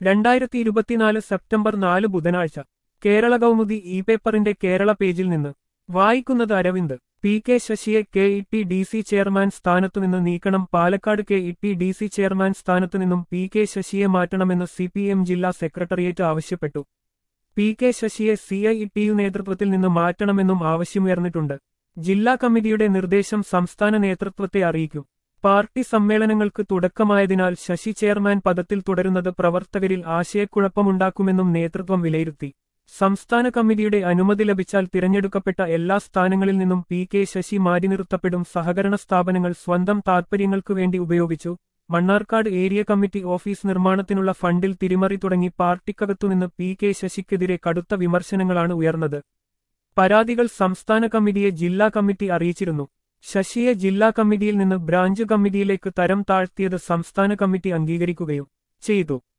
രണ്ടായിരത്തി ഇരുപത്തിനാല് സെപ്റ്റംബർ നാല് ബുധനാഴ്ച കേരള കൗമുദി ഇ പേപ്പറിന്റെ കേരള പേജിൽ നിന്ന് വായിക്കുന്നത് അരവിന്ദ് പി കെ ശശിയെ K E T D C chairman സ്ഥാനത്തുനിന്ന് നീക്കണം Palakkad K E T D C chairman സ്ഥാനത്തുനിന്നും പി കെ ശശിയെ മാറ്റണമെന്ന് സി പി എം ജില്ലാ സെക്രട്ടേറിയറ്റ് ആവശ്യപ്പെട്ടു പി കെ ശശിയെ സി ഐ ടി യു നേതൃത്വത്തിൽ നിന്ന് മാറ്റണമെന്നും ആവശ്യമുയർന്നിട്ടുണ്ട് ജില്ലാ കമ്മിറ്റിയുടെ നിർദ്ദേശം സംസ്ഥാന നേതൃത്വത്തെ അറിയിക്കും പാർട്ടി സമ്മേളനങ്ങൾക്ക് തുടക്കമായതിനാൽ ശശി ചെയർമാൻ പദത്തിൽ തുടരുന്നത് പ്രവർത്തകരിൽ ആശയക്കുഴപ്പമുണ്ടാക്കുമെന്നും നേതൃത്വം വിലയിരുത്തി സംസ്ഥാന കമ്മിറ്റിയുടെ അനുമതി ലഭിച്ചാൽ തിരഞ്ഞെടുക്കപ്പെട്ട എല്ലാ സ്ഥാനങ്ങളിൽ നിന്നും പി കെ ശശി മാറ്റി നിർത്തപ്പെടും സഹകരണ സ്ഥാപനങ്ങൾ സ്വന്തം താൽപര്യങ്ങൾക്കു വേണ്ടി ഉപയോഗിച്ചു മണ്ണാർക്കാട് ഏരിയ കമ്മിറ്റി ഓഫീസ് നിർമ്മാണത്തിനുള്ള ഫണ്ടിൽ തിരിമറി തുടങ്ങി പാർട്ടിക്കകത്തുനിന്ന് പി കെ ശശിക്കെതിരെ കടുത്ത വിമർശനങ്ങളാണ് ഉയർന്നത് പരാതികൾ സംസ്ഥാന കമ്മിറ്റിയെ ജില്ലാ കമ്മിറ്റി അറിയിച്ചിരുന്നു ശശിയെ ജില്ലാ കമ്മിറ്റിയിൽ നിന്ന് ബ്രാഞ്ച് കമ്മിറ്റിയിലേക്ക് തരം താഴ്ത്തിയത് സംസ്ഥാന കമ്മിറ്റി അംഗീകരിക്കുകയും ചെയ്തു